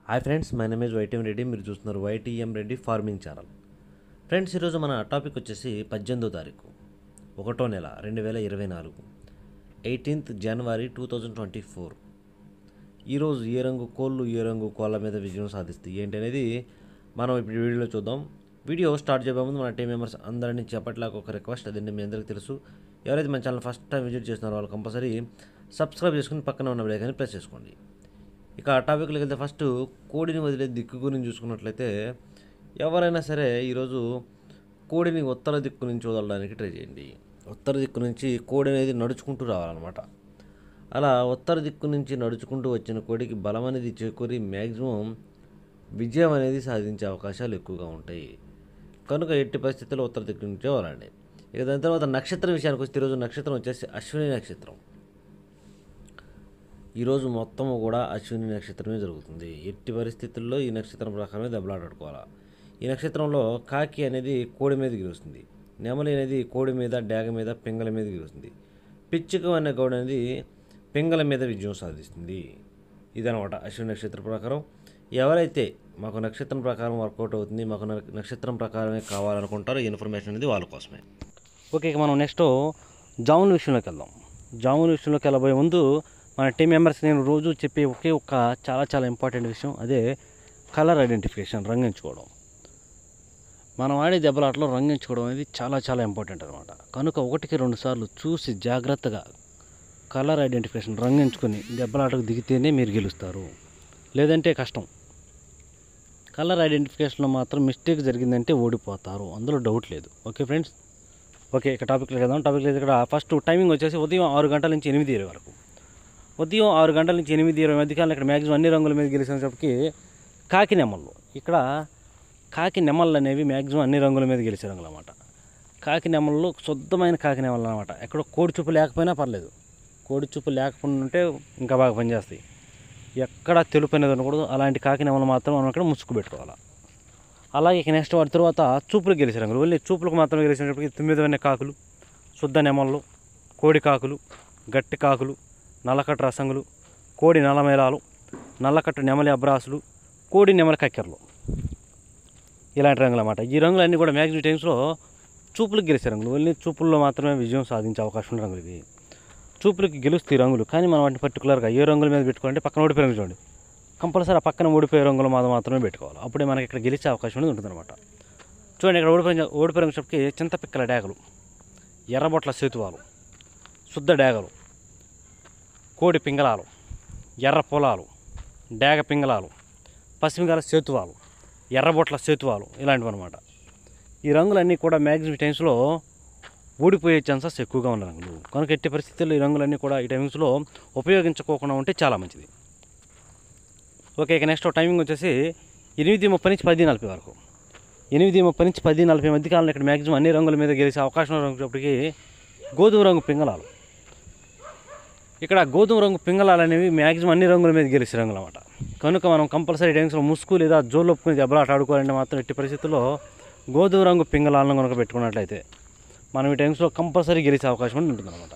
hi friends my name is YTM Reddy మీరు చూస్తున్నారు YTM Reddy farming channel friends ఈరోజు మన టాపిక్ వచ్చేసి పద్దెనిమిదో తారీఖు ఒకటో నెల రెండు వేల ఇరవై నాలుగు eighteenth January two thousand twenty four ఈరోజు ఏ రంగు కోళ్ళు ఏ రంగు కోళ్ళ మీద విజయం సాధిస్తాయి ఏంటి అనేది మనం ఇప్పుడు వీడియోలో చూద్దాం వీడియో స్టార్ట్ చేయబోయే ముందు మన టీం మెంబర్స్ అందరినీ చెప్పట్లాగా ఒక రిక్వెస్ట్ అదండి మీ అందరికీ తెలుసు ఎవరైతే మన ఛానల్ ఫస్ట్ టైం విజిట్ చేస్తున్నారో వాళ్ళు కంపల్సరీ సబ్స్క్రైబ్ చేసుకుని పక్కన ఉన్న బెల్ కానీ ప్రెస్ చేసుకోండి ఇక ఆ టాపిక్లోకి వెళ్తే ఫస్ట్ కోడిని వదిలే దిక్కు గురించి చూసుకున్నట్లయితే ఎవరైనా సరే ఈరోజు కోడిని ఉత్తర దిక్కు నుంచి వదలడానికి ట్రై చేయండి ఉత్తర దిక్కు నుంచి కోడి అనేది నడుచుకుంటూ రావాలన్నమాట అలా ఉత్తర దిక్కు నుంచి నడుచుకుంటూ వచ్చిన కోడికి బలం అనేది చేకూరి మ్యాక్సిమం విజయం అనేది సాధించే అవకాశాలు ఎక్కువగా ఉంటాయి కనుక ఎట్టి పరిస్థితుల్లో ఉత్తర దిక్కు నుంచే వదలండి ఇక దాని తర్వాత నక్షత్రం విషయానికి వస్తే ఈరోజు నక్షత్రం వచ్చేసి అశ్విని నక్షత్రం ఈరోజు మొత్తము కూడా అశ్విని నక్షత్రమే జరుగుతుంది ఎట్టి పరిస్థితుల్లో ఈ నక్షత్రం ప్రకారమే దెబ్బలాడుకోవాలి ఈ నక్షత్రంలో కాకి అనేది కోడి మీద గెలుస్తుంది నెమలి అనేది కోడి మీద డాగ మీద పింగళ మీద గెలుస్తుంది పిచ్చుక అనే గౌడ అనేది పింగళ మీద విజయం సాధిస్తుంది ఇదనమాట అశ్విని నక్షత్రం ప్రకారం ఎవరైతే మాకు నక్షత్రం ప్రకారం వర్కౌట్ అవుతుంది మాకు న- నక్షత్రం ప్రకారమే కావాలనుకుంటారో ఈ ఇన్ఫర్మేషన్ అనేది వాళ్ళ కోసమే ఓకే ఇక మనం నెక్స్ట్ జామున్ విషయంలోకి వెళ్దాం జామున్ విషయంలోకి వెళ్ళబోయే ముందు మన టీం మెంబర్స్ నేను రోజు చెప్పే ఒకే ఒక్క చాలా చాలా ఇంపార్టెంట్ విషయం అదే కలర్ ఐడెంటిఫికేషన్ రంగు ఎంచుకోవడం మనం ఆడే దెబ్బలాటలో రంగు ఎంచుకోవడం అనేది చాలా చాలా ఇంపార్టెంట్ అనమాట కనుక ఒకటికి రెండు సార్లు చూసి జాగ్రత్తగా కలర్ ఐడెంటిఫికేషన్ రంగు ఎంచుకొని దెబ్బలాటకు దిగితేనే మీరు గెలుస్తారు లేదంటే కష్టం కలర్ ఐడెంటిఫికేషన్లో మాత్రం మిస్టేక్ జరిగిందంటే ఓడిపోతారు అందులో డౌట్ లేదు ఓకే ఫ్రెండ్స్ ఓకే ఇక టాపిక్లోకి వెళ్దాం టాపిక్లో ఇక్కడ ఫస్ట్ టైమింగ్ వచ్చేసి ఉదయం ఆరు గంటల నుంచి ఎనిమిది ఇరవై వరకు ఉదయం ఆరు గంటల నుంచి ఎనిమిది ఇరవై మధ్యకాలంలో ఇక్కడ మ్యాక్సిమం అన్ని రంగుల మీద గెలిచినప్పటికీ కాకి నెమళ్ళు ఇక్కడ కాకి నెమళ్ళు అనేవి మ్యాక్సిమం అన్ని రంగుల మీద గెలిచే రంగులు అనమాట కాకి నెమళ్ళు శుద్ధమైన కాకి నెమళ్ళు అనమాట ఎక్కడ కోడి చూపు లేకపోయినా పర్లేదు కోడి చూపు లేకుండా ఉంటే ఇంకా బాగా పనిచేస్తాయి ఎక్కడ తెలుపు అనేది ఉండకూడదు అలాంటి కాకి నెమలు మాత్రం మనం ఇక్కడ ముసుగు పెట్టుకోవాలి అలాగే ఇక నెక్స్ట్ వాటి తర్వాత చూపులకు గెలిచే రంగులు వెళ్ళి చూపులకు మాత్రమే గెలిచినప్పటికీ తొమ్మిది వన్న కాకులు శుద్ధ నెమళ్ళు కోడి కాకులు గట్టి కాకులు నల్లకట్టు రసంగులు కోడి నల్లమేళాలు నల్లకట్టు నెమలి అబ్రాసులు కోడి నెమలి కక్కెరలు ఇలాంటి రంగులు అన్నమాట ఈ రంగులన్నీ కూడా మ్యాక్సిమం టైమ్స్లో చూపులకు గెలిచే రంగులు వెళ్ళి చూపుల్లో మాత్రమే విజయం సాధించే అవకాశం ఉన్న రంగులు ఇవి చూపులకి గెలుస్తాయి రంగులు కానీ మనం వాటిని పర్టికులర్గా ఏ రంగుల మీద పెట్టుకోవాలంటే పక్కన ఓడిపోయే రంగు చూడండి కంపల్సరీ ఆ పక్కన ఓడిపోయే రంగుల మీద మాత్రమే పెట్టుకోవాలి అప్పుడే మనకి ఇక్కడ గెలిచే అవకాశం అనేది ఉంటుందన్నమాట చూడండి ఇక్కడ ఓడిపోయిన ఓడిపోయే రంగు చెప్పి చింతపిక్కల డేగలు ఎర్రబొట్ల సేతువాలు శుద్ధ డేగలు కోడి పింగళాలు ఎర్ర పొలాలు డేగ పింగళాలు పసిమిగల సేతువాలు ఎర్రబొట్ల సేతువాలు ఇలాంటివి అనమాట ఈ రంగులన్నీ కూడా మ్యాక్సిమం టైమ్స్లో ఊడిపోయే ఛాన్సెస్ ఎక్కువగా ఉన్న రంగులు కనుక ఎట్టి పరిస్థితుల్లో ఈ రంగులన్నీ కూడా ఈ టైమింగ్స్లో ఉపయోగించుకోకుండా ఉంటే చాలా మంచిది ఓకే ఇక నెక్స్ట్ టైమింగ్ వచ్చేసి ఎనిమిది ముప్పై నుంచి పది నలభై వరకు ఎనిమిది ముప్పై నుంచి పది నలభై మధ్య కాలంలో ఇక్కడ మ్యాక్సిమం అన్ని రంగుల మీద గెలిచే అవకాశం ఉన్నప్పటికీ గోధుమ రంగు పింగళాలు ఇక్కడ గోధుమ రంగు పింగళాలు అనేవి మ్యాక్సిమం అన్ని రంగుల మీద గెలిచే రంగులు అనమాట కనుక మనం కంపల్సరీ టైమ్స్లో ముసుగు లేదా జోలు ఒప్పుకుని దెబ్బలాట ఆడుకోవాలంటే మాత్రం ఎట్టి పరిస్థితుల్లో గోధుమ రంగు పింగళాలను కనుక పెట్టుకున్నట్లయితే మనం ఈ టైమ్స్లో కంపల్సరీ గెలిచే అవకాశం ఉంటుంది అనమాట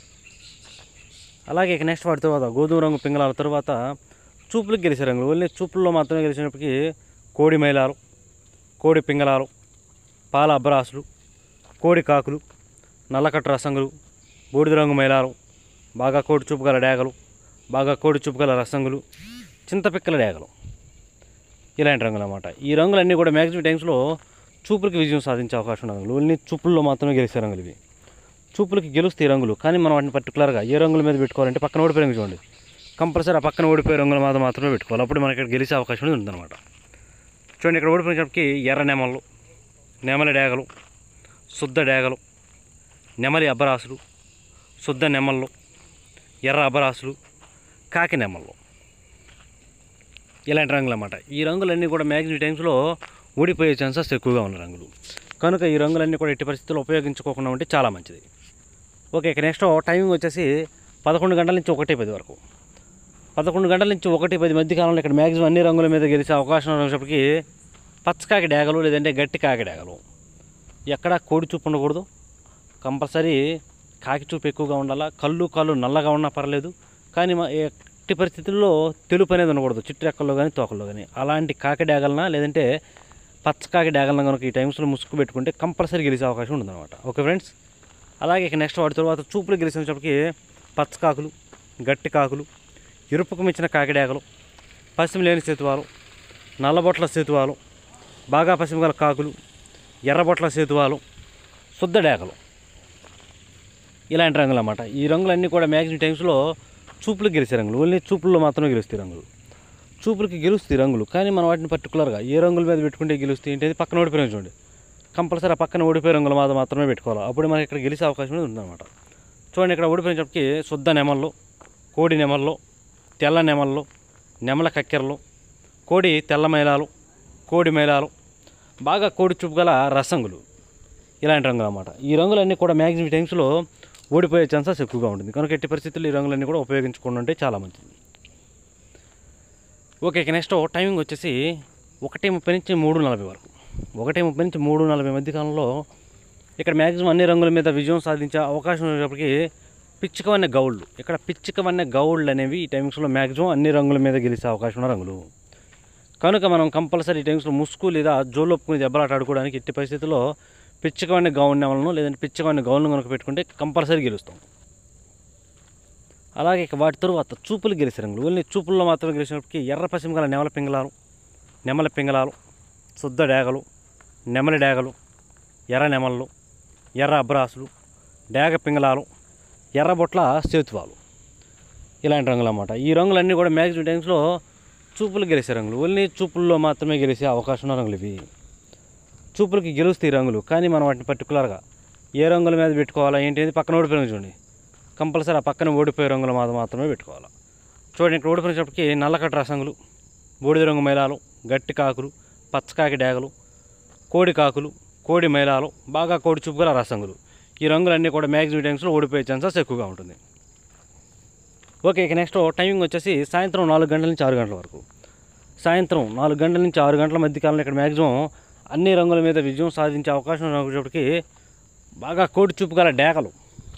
అలాగే ఇక నెక్స్ట్ వాటి తర్వాత గోధుమ రంగు పింగళాల తర్వాత చూపులకు గెలిచే రంగులు ఓన్లీ చూపుల్లో మాత్రమే గెలిచినప్పటికీ కోడి మైలాలు కోడి పింగళాలు పాల అబ్బరాసులు కోడి కాకులు నల్లకట్టు రసంగులు బూడిద రంగు మైలాలు బాగా కోడి చూపు గల డేగలు బాగా కోడి చూపు గల రసంగులు చింతపిక్కల డేగలు ఇలాంటి రంగులు అన్నమాట ఈ రంగులన్నీ కూడా మ్యాక్సిమం టైమ్స్లో చూపులకి విజయం సాధించే అవకాశం ఉన్న రంగులు ఓన్లీ చూపుల్లో మాత్రమే గెలిచే రంగులు ఇవి చూపులకి గెలుస్తాయి ఈ రంగులు కానీ మనం వాటిని పర్టికులర్గా ఏ రంగుల మీద పెట్టుకోవాలంటే పక్కన ఓడిపోయే రంగు చూడండి కంపల్సరీ ఆ పక్కన ఓడిపోయే రంగుల మీద మాత్రమే పెట్టుకోవాలి అప్పుడు మనకి ఇక్కడ గెలిచే అవకాశం అనేది ఉందన్నమాట చూడండి ఇక్కడ ఓడిపోయినప్పటికీ ఎర్ర నెమళ్ళు నెమలి డేగలు శుద్ధ డేగలు నెమలి అబ్బరాసులు శుద్ధ నెమళ్ళు ఎర్ర అబ్బరాసులు కాకి నెమళ్ళు ఇలాంటి రంగులు అన్నమాట ఈ రంగులన్నీ కూడా మ్యాక్సిమం టైమ్స్లో ఊడిపోయే ఛాన్సెస్ ఎక్కువగా ఉన్న రంగులు కనుక ఈ రంగులన్నీ కూడా ఎట్టి పరిస్థితుల్లో ఉపయోగించుకోకుండా ఉంటే చాలా మంచిది ఓకే ఇక నెక్స్ట్ టైమింగ్ వచ్చేసి పదకొండు గంటల నుంచి ఒకటి పది వరకు పదకొండు గంటల నుంచి ఒకటి పది మధ్య కాలంలో ఇక్కడ మ్యాక్సిమం అన్ని రంగుల మీద గెలిచే అవకాశం ఉన్నప్పటికీ పచ్చకాకి డేగలు లేదంటే గట్టి కాకి డేగలు ఎక్కడ కోడి చూపు ఉండకూడదు కంపల్సరీ కాకి చూపు ఎక్కువగా ఉండాలా కళ్ళు కళ్ళు నల్లగా ఉన్నా పర్లేదు కానీ మ- ఎట్టి ఎట్టి పరిస్థితుల్లో తెలుపు అనేది ఉండకూడదు చిట్టు రెక్కల్లో కానీ తోకల్లో కానీ అలాంటి కాకి డాగలన లేదంటే పచ్చ కాకి డాగలన కనుక ఈ టైమ్స్లో ముసుగు పెట్టుకుంటే కంపల్సరీ గెలిచే అవకాశం ఉంటుందన్నమాట ఓకే ఫ్రెండ్స్ అలాగే ఇక నెక్స్ట్ వాటి తర్వాత చూపులు గెలిచినప్పటికీ పచ్చ కాకులు గట్టి కాకులు ఎరుపుకు మించిన కాకి డాగలు పశ్చిమ లేని సేతువాలు నల్లబొట్ల సేతువాలు బాగా పశ్చిమ గల కాకులు ఎర్రబొట్ల సేతువాలు శుద్ధ డేగలు ఇలాంటి రంగులు అన్నమాట ఈ రంగులన్నీ కూడా మ్యాక్సిమం టైమ్స్లో చూపులకు గెలిచే రంగులు ఓన్లీ చూపుల్లో మాత్రమే గెలుస్తాయి రంగులు చూపులకి గెలుస్తాయి రంగులు కానీ మనం వాటిని పర్టికులర్గా ఏ రంగుల మీద పెట్టుకుంటే గెలుస్తాయి ఏంటి అది పక్కన ఓడిపోయిన చూడండి కంపల్సరీ ఆ పక్కన ఓడిపోయే రంగుల మీద మాత్రమే పెట్టుకోవాలి అప్పుడు మనకి ఇక్కడ గెలిచే అవకాశం అనేది ఉందన్నమాట చూడండి ఇక్కడ ఓడిపోయినప్పటికీ శుద్ధ నెమళ్ళు కోడి నెమళ్ళు తెల్ల నెమళ్ళు నెమల కక్కెరలు కోడి తెల్ల మైలాలు కోడి మైలాలు బాగా కోడి చూపు గల రసంగులు ఇలాంటి రంగులు అన్నమాట ఈ రంగులన్నీ కూడా మ్యాక్సిమం టైమ్స్లో ఓడిపోయే ఛాన్సెస్ ఎక్కువగా ఉంటుంది కనుక ఎట్టి పరిస్థితుల్లో ఈ రంగులన్నీ కూడా ఉపయోగించుకోండి ఉంటే చాలా మంచిది ఓకే ఇక నెక్స్ట్ టైమింగ్ వచ్చేసి ఒకటి ముప్పై నుంచి మూడు నలభై వరకు ఒకటి ముప్పై నుంచి మూడు నలభై మధ్య కాలంలో ఇక్కడ మ్యాక్సిమం అన్ని రంగుల మీద విజయం సాధించే అవకాశం ఉన్నప్పటికీ పిచ్చికవన్న గౌళ్ళు ఇక్కడ పిచ్చికవన్న గౌళ్ళు అనేవి ఈ టైమింగ్స్లో మ్యాక్సిమం అన్ని రంగుల మీద గెలిచే అవకాశం ఉన్న రంగులు కనుక మనం కంపల్సరీ ఈ టైమ్స్లో ముసుగు లేదా జోలొప్పుకుని దెబ్బలాట ఆడుకోవడానికి ఎట్టి పరిస్థితుల్లో పిచ్చకమైన గౌన్ నెమలను లేదంటే పిచ్చకమైన గౌన్లు కనుక పెట్టుకుంటే కంపల్సరీ గెలుస్తాం అలాగే ఇక వాటి తరువాత చూపులు గెలిచే రంగులు ఓన్లీ చూపుల్లో మాత్రమే గెలిచినప్పటికీ ఎర్ర పశ్చిమ గల నెమల పింగళాలు నెమల పింగళాలు శుద్ధ డేగలు నెమలి డేగలు ఎర్ర నెమళ్ళు ఎర్ర అబ్రాసులు డేగ పింగళాలు ఎర్ర బొట్ల సేతువాలు ఇలాంటి రంగులు అన్నమాట ఈ రంగులన్నీ కూడా మ్యాక్సిమం టైమ్స్లో చూపులు గెలిచే రంగులు ఓన్లీ చూపుల్లో మాత్రమే గెలిచే అవకాశం ఉన్న రంగులు ఇవి చూపులకి గెలుస్తాయి రంగులు కానీ మనం వాటిని పర్టికులర్గా ఏ రంగుల మీద పెట్టుకోవాలా ఏంటి అనేది పక్కన ఓడిపోయిన చూడండి కంపల్సరీ ఆ పక్కన ఓడిపోయే రంగుల మీద మాత్రమే పెట్టుకోవాలి చూడండి ఇక్కడ ఓడిపోయినప్పటికీ నల్లకట్ట రసంగులు బూడిద రంగు మైలాలు గట్టి కాకులు పచ్చకాకి డేగలు కోడి కాకులు కోడి మైలాలు బాగా కోడి చూపు గల రసంగులు ఈ రంగులన్నీ కూడా మ్యాక్సిమం టైమ్స్లో ఓడిపోయే ఛాన్సెస్ ఎక్కువగా ఉంటుంది ఓకే ఇక నెక్స్ట్ టైమింగ్ వచ్చేసి సాయంత్రం నాలుగు గంటల నుంచి ఆరు గంటల వరకు సాయంత్రం నాలుగు గంటల నుంచి ఆరు గంటల మధ్య కాలంలో ఇక్కడ మ్యాక్సిమం అన్ని రంగుల మీద విజయం సాధించే అవకాశం ఉన్నప్పటికీ బాగా కోడి చూపు గల డేగలు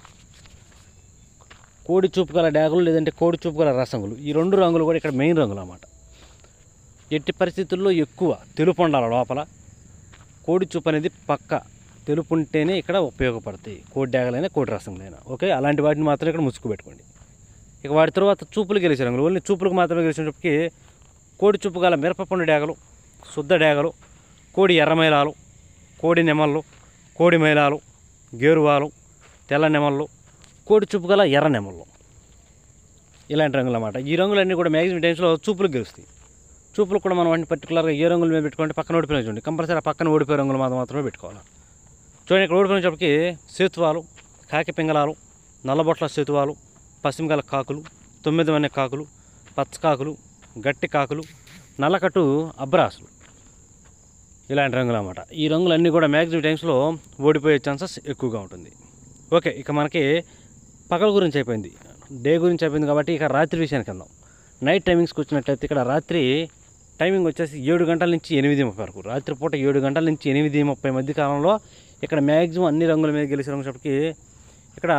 కోడి చూపు గల డేగలు లేదంటే కోడి చూపు గల రసంగులు ఈ రెండు రంగులు కూడా ఇక్కడ మెయిన్ రంగులు అన్నమాట ఎట్టి పరిస్థితుల్లో ఎక్కువ తెలుపు ఉండాలి లోపల కోడి చూపు అనేది పక్క తెలుపు ఉంటేనే ఇక్కడ ఉపయోగపడతాయి కోడి డేగలైనా కోడి రసంగులైనా ఓకే అలాంటి వాటిని మాత్రం ఇక్కడ ముసుగు పెట్టుకోండి ఇక వాటి తర్వాత చూపులు గెలిచే రంగులు ఓన్లీ చూపులకు మాత్రమే గెలిచినప్పటికీ కోడి చూపు గల మిరపపండు డేగలు శుద్ధ డేగలు కోడి ఎర్రమైలాలు కోడి నెమళ్ళు కోడి మైలాలు గేరువాలు తెల్ల నెమళ్ళు కోడి చూపు గల ఎర్ర నెమళ్ళు ఇలాంటి రంగులు అన్నమాట ఈ రంగులన్నీ కూడా మ్యాక్సిమం టైమ్స్లో చూపులకు గెలుస్తాయి చూపులు కూడా మనం వాటిని పర్టికులర్గా ఏ రంగుల మీద పెట్టుకుంటే పక్కన ఓడిపోయిన చూడండి కంపల్సరీ ఆ పక్కన ఓడిపోయే రంగులు మాత్రం మాత్రమే పెట్టుకోవాలి చూడండి ఇక్కడ ఓడిపోయినప్పటికీ సేతువాలు కాకి పింగళాలు నల్లబొట్ల సేతువాలు పశ్చిమగల కాకులు తొమ్మిది వన్నె కాకులు పచ్చకాకులు గట్టి కాకులు నల్లకట్టు అబ్రాసులు ఇలాంటి రంగులు అన్నమాట ఈ రంగులన్నీ కూడా మ్యాక్సిమం టైమ్స్లో ఓడిపోయే ఛాన్సెస్ ఎక్కువగా ఉంటుంది ఓకే ఇక మనకి పగల గురించి అయిపోయింది డే గురించి అయిపోయింది కాబట్టి ఇక రాత్రి విషయానికి వెళ్దాం నైట్ టైమింగ్స్కి వచ్చినట్లయితే ఇక్కడ రాత్రి టైమింగ్ వచ్చేసి ఏడు గంటల నుంచి ఎనిమిది ముప్పై వరకు రాత్రిపూట ఏడు గంటల నుంచి ఎనిమిది ముప్పై మధ్య కాలంలో ఇక్కడ మ్యాక్సిమం అన్ని రంగుల మీద గెలిచిన రంగులకి ఇక్కడ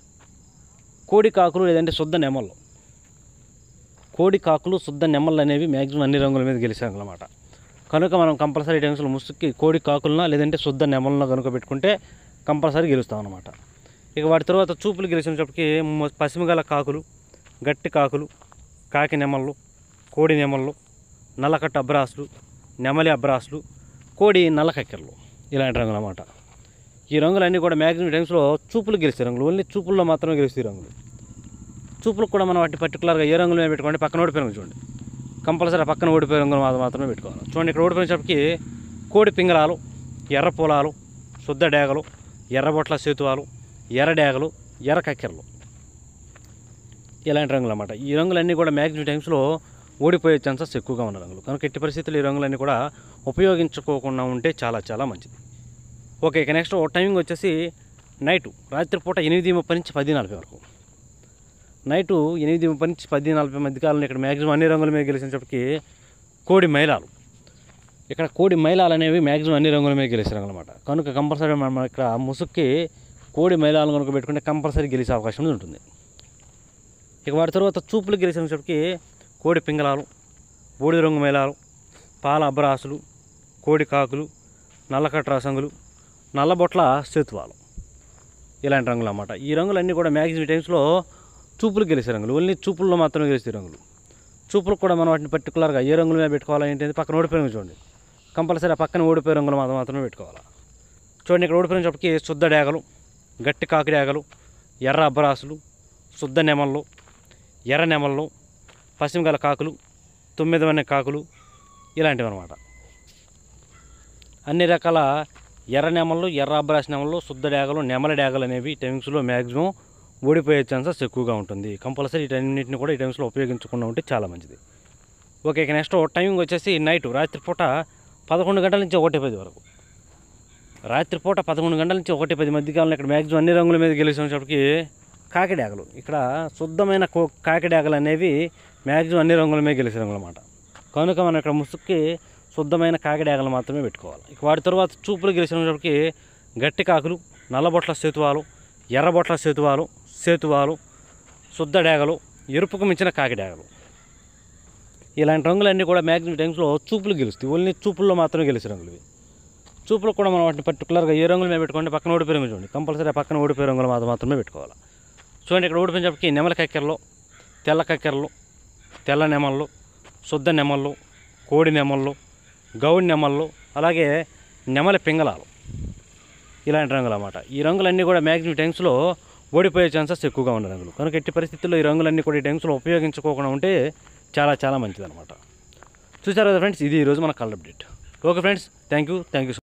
కోడి కాకులు లేదంటే శుద్ధ నెమళ్ళు కోడి కాకులు శుద్ధ నెమళ్ళు అనేవి మ్యాక్సిమం అన్ని రంగుల మీద గెలిచాం అన్నమాట కనుక మనం కంపల్సరీ టైమ్స్లో ముసుక్కి కోడి కాకులన లేదంటే శుద్ధ నెమలను కనుక పెట్టుకుంటే కంపల్సరీ గెలుస్తాం అనమాట ఇక వాటి తర్వాత చూపులు గెలిచినప్పటికీ మ- పశ్చిమగల కాకులు గట్టి కాకులు కాకి నెమళ్ళు కోడి నెమళ్ళు నల్లకట్ట అబ్రాసులు నెమలి అబ్రాసులు కోడి నల్ల కక్కెరలు ఇలాంటి రంగులు అన్నమాట ఈ రంగులన్నీ కూడా మ్యాక్సిమం టైమ్స్లో చూపులు గెలిచే రంగులు ఓన్లీ చూపుల్లో మాత్రమే గెలుస్తాయి రంగులు చూపులకు కూడా మనం వాటి పర్టికులర్గా ఏ రంగులు మీద పెట్టుకోండి పక్కన ఓడిపోయిన రంగు చూడండి కంపల్సరీ పక్కన ఓడిపోయే రంగులు మాత్రం మాత్రమే పెట్టుకోవాలి చూడండి ఇక్కడ ఓడిపోయినప్పటికీ కోడి పింగళాలు ఎర్ర పొలాలు శుద్ధ డేగలు ఎర్రబొట్ల సేతువాలు ఎర్ర డేగలు ఎర్ర కక్కెరలు ఇలాంటి రంగులు అన్నమాట ఈ రంగులన్నీ కూడా మ్యాక్సిమం టైమ్స్లో ఓడిపోయే ఛాన్సెస్ ఎక్కువగా ఉన్న రంగులు కనుక ఎట్టి పరిస్థితులు ఈ రంగులన్నీ కూడా ఉపయోగించుకోకుండా ఉంటే చాలా చాలా మంచిది ఓకే ఇక నెక్స్ట్ టైమింగ్ వచ్చేసి నైటు రాత్రిపూట ఎనిమిది ముప్పై నుంచి పది నలభై వరకు నైటు ఎనిమిది ముప్పై నుంచి పది నలభై మధ్య కాలంలో ఇక్కడ మ్యాక్సిమం అన్ని రంగుల మీద గెలిచినప్పటికీ కోడి మైలాలు ఇక్కడ కోడి మైలాలు అనేవి మ్యాక్సిమం అన్ని రంగుల మీద గెలిచే రంగులు అనమాట కనుక కంపల్సరీ మనం ఇక్కడ ముసుక్కి కోడి మైలాలు కనుక పెట్టుకుంటే కంపల్సరీ గెలిచే అవకాశం ఉంటుంది ఇక వాటి తర్వాత చూపులు గెలిచినప్పటికీ కోడి పింగళాలు బూడిద రంగు మేళాలు పాల అబ్బరాసులు కోడి కాకులు నల్లకట్ట రసంగులు నల్లబొట్ల సేతువాలు ఇలాంటి రంగులు అన్నమాట ఈ రంగులన్నీ కూడా మ్యాక్సిమం టైమ్స్లో చూపులు గెలిచే రంగులు ఓన్లీ చూపుల్లో మాత్రమే గెలిచే రంగులు చూపులకు కూడా మనం వాటిని పర్టికులర్గా ఏ రంగుల మీద పెట్టుకోవాలి ఏంటి పక్కన ఓడిపోయి రంగు చూడండి కంపల్సరీ ఆ పక్కన ఓడిపోయే రంగులు మాత్రం మాత్రమే పెట్టుకోవాలి చూడండి ఇక్కడ ఓడిపోయినప్పటికీ శుద్ధ డేగలు గట్టి కాకి డేగలు ఎర్ర అబ్బరాసులు శుద్ధ నెమళ్ళు ఎర్ర నెమళ్ళు పశ్చిమగల కాకులు తొమ్మిది అనే కాకులు ఇలాంటివి అనమాట అన్ని రకాల ఎర్ర నెమళ్ళు ఎర్ర అబ్బరాసి నెమళ్ళు శుద్ధ డేగలు నెమల డేగలు అనేవి ఈ టైమ్స్లో మ్యాక్సిమం ఓడిపోయే ఛాన్సెస్ ఎక్కువగా ఉంటుంది కంపల్సరీ వీటన్నింటిని కూడా ఈ టైమ్స్లో ఉపయోగించకుండా ఉంటే చాలా మంచిది ఓకే ఇక నెక్స్ట్ టైమింగ్ వచ్చేసి నైట్ రాత్రిపూట పదకొండు గంటల నుంచి ఒకటి పది వరకు రాత్రిపూట పదకొండు గంటల నుంచి ఒకటి పది మధ్యకాలంలో ఇక్కడ మ్యాక్సిమం అన్ని రంగుల మీద గెలిచినప్పటికి కాకిడాగలు ఇక్కడ శుద్ధమైన కో కాకిడాగలు అనేవి మ్యాక్సిమం అన్ని రంగుల మీద గెలిచే రంగులు అన్నమాట కనుక మనం ఇక్కడ ముసుక్కి శుద్ధమైన కాకిడాగలు మాత్రమే పెట్టుకోవాలి ఇక వాటి తర్వాత చూపులు గెలిచినప్పటికి గట్టి కాకులు నల్లబొట్ల సేతువాలు ఎర్రబొట్ల సేతువాలు సేతువాలు శుద్ధ డేగలు ఎరుపుకు మించిన కాకిడాగలు ఇలాంటి రంగులన్నీ కూడా మ్యాక్సిమం టైమ్స్లో చూపులు గెలుస్తాయి ఓన్లీ చూపుల్లో మాత్రమే గెలిచే రంగులు ఇవి చూపులు కూడా మనం వాటిని పర్టికులర్గా ఏ రంగులు మీద పెట్టుకోండి పక్కన ఓడిపోయే రంగు చూడండి కంపల్సరీ ఆ పక్కన ఓడిపోయే రంగులు మాత్రం మాత్రమే పెట్టుకోవాలి చూడండి ఇక్కడ ఓడిపోయినప్పటికీ నెమల కక్కెరలు తెల్ల కక్కెరలు తెల్ల నెమళ్ళు శుద్ధ నెమళ్ళు కోడి నెమళ్ళు గౌడి నెమళ్ళు అలాగే నెమల పింగళాలు ఇలాంటి రంగులు అన్నమాట ఈ రంగులన్నీ కూడా మ్యాక్సిమం టైమ్స్లో ఓడిపోయే ఛాన్సెస్ ఎక్కువగా ఉన్న రంగులు కనుక ఎట్టి పరిస్థితుల్లో ఈ రంగులన్నీ కూడా ఈ టైమ్స్లో ఉపయోగించుకోకుండా ఉంటే చాలా చాలా మంచిదన్నమాట చూసారు కదా ఫ్రెండ్స్ ఇది ఈరోజు మన colour update okay friends thank you thank you